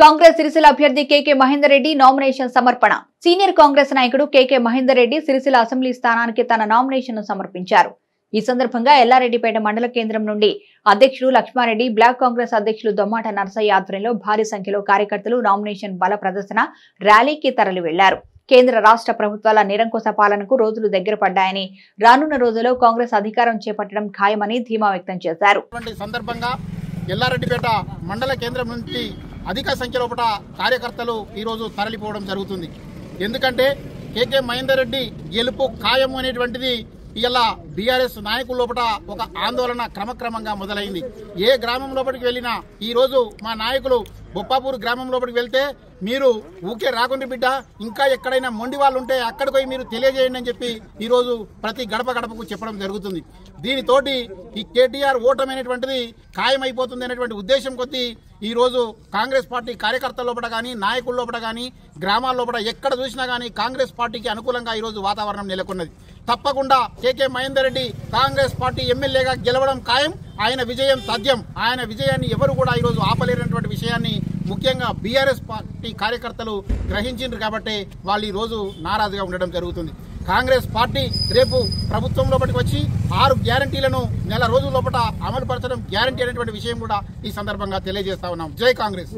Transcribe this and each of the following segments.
కాంగ్రెస్ సిరిసిల్ల అభ్యర్థి KK Mahender Reddy nomination సమర్పణ senior Congress నాయకుడు కేకే మహేందర్ రెడ్డి సిరిసిల్ల అసెంబ్లీ స్థానానికి తన నామినేషన్ సమర్పించారు ఈ సందర్భంగా ఎల్లారెడ్డిపేట మండల కేంద్రం నుండి అధ్యక్షుడు లక్ష్మారెడ్డి బ్లాక్ కాంగ్రెస్ అధ్యక్షులు దొమ్మాట నరసయ్య ఆధ్వర్యంలో భారీ సంఖ్యలో కార్యకర్తలు నామినేషన్ బల ప్రదర్శన ర్యాలీకి తరలి వెళ్లారు కేంద్ర రాష్ట్ర ప్రభుత్వాల నిరంకుశ పాలనకు రోజులు దగ్గర పడ్డాయని రానున్న రోజుల్లో కాంగ్రెస్ అధికారం చేపట్టడం ఖాయమని ధీమా వ్యక్తం చేశారు అటువంటి సందర్భంగా ఎల్లారెడ్డిపేట మండల కేంద్రం నుంచి అధిక సంఖ్యలో పట కార్యకర్తలు ఈరోజు తరలిపోవడం జరుగుతుంది ఎందుకంటే కేకే మహేందర్ రెడ్డి గెలుపు ఖాయం అనేటువంటిది ఇలా బీఆర్ఎస్ నాయకుల లోపల ఒక ఆందోళన క్రమక్రమంగా మొదలైంది ఏ గ్రామం లోపలికి వెళ్ళినా ఈ రోజు మా నాయకులు బొప్పాపూర్ గ్రామం లోపలికి వెళ్తే మీరు ఊకే రాకుండా బిడ్డ ఇంకా ఎక్కడైనా మొండి వాళ్ళు ఉంటే అక్కడికి పోయి మీరు తెలియజేయండి అని చెప్పి ఈ రోజు ప్రతి గడప గడపకు చెప్పడం జరుగుతుంది దీనితోటి ఈ కేటీఆర్ ఓటమైనటువంటిది ఖాయమైపోతుంది అనేటువంటి ఉద్దేశం కొద్దీ ఈ రోజు కాంగ్రెస్ పార్టీ కార్యకర్తల లోపల కానీ నాయకుల లోపల కానీ గ్రామాల లోపల ఎక్కడ చూసినా కానీ కాంగ్రెస్ పార్టీకి అనుకూలంగా ఈ రోజు వాతావరణం నెలకొన్నది తప్పకుండా కేకే మహేందర్ రెడ్డి కాంగ్రెస్ పార్టీ ఎమ్మెల్యేగా గెలవడం ఖాయం ఆయన విజయం తథ్యం ఆయన విజయాన్ని ఎవరు కూడా ఈరోజు ఆపలేనటువంటి విషయాన్ని ముఖ్యంగా బీఆర్ఎస్ పార్టీ కార్యకర్తలు గ్రహించిండ్రు కాబట్టి వాళ్ళు ఈ రోజు నారాజుగా ఉండడం జరుగుతుంది కాంగ్రెస్ పార్టీ రేపు ప్రభుత్వం లోపలికి వచ్చి ఆరు గ్యారంటీలను నెల రోజుల లోపల అమలు పరచడం గ్యారంటీ అనేటువంటి విషయం కూడా ఈ సందర్భంగా తెలియజేస్తా ఉన్నాం జై కాంగ్రెస్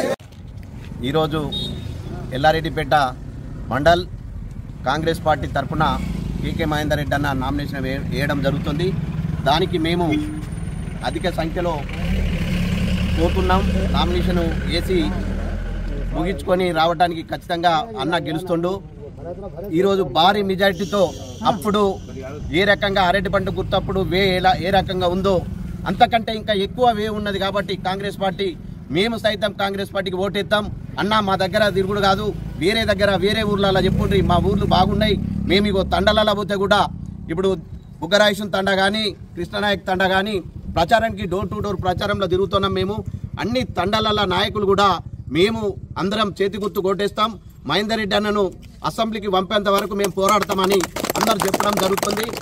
ఈరోజు ఎల్లారెడ్డిపేట మండల్ కాంగ్రెస్ పార్టీ తరఫున పీకే మహేందర్ రెడ్డి అన్న నామినేషన్ వే- వేయడం జరుగుతుంది దానికి మేము అధిక సంఖ్యలో పోతున్నాం నామినేషన్ వేసి ముగించుకొని రావడానికి ఖచ్చితంగా అన్న గెలుస్తుండు ఈరోజు భారీ మెజారిటీతో అప్పుడు ఏ రకంగా అరటి పంట గుర్తప్పుడు వే ఎలా ఏ రకంగా ఉందో అంతకంటే ఇంకా ఎక్కువ వే ఉన్నది కాబట్టి కాంగ్రెస్ పార్టీ మేము సైతం కాంగ్రెస్ పార్టీకి ఓటేస్తాం అన్న మా దగ్గర తిరుగుడు కాదు వేరే దగ్గర వేరే ఊర్లలో చెప్పుండ్రి మా ఊర్లు బాగున్నాయి మేము ఇగో తండలలో పోతే కూడా ఇప్పుడు బుగ్గరాయుషం తండ కానీ కృష్ణనాయక్ తండ కానీ ప్రచారానికి డోర్ టు డోర్ ప్రచారంలో తిరుగుతున్నాం మేము అన్ని తండాల నాయకులు కూడా మేము అందరం చేతి గుర్తు కొట్టేస్తాం మహేందర్ రెడ్డి అన్నను అసెంబ్లీకి పంపేంత వరకు మేము పోరాడతామని అందరు చెప్పడం జరుగుతుంది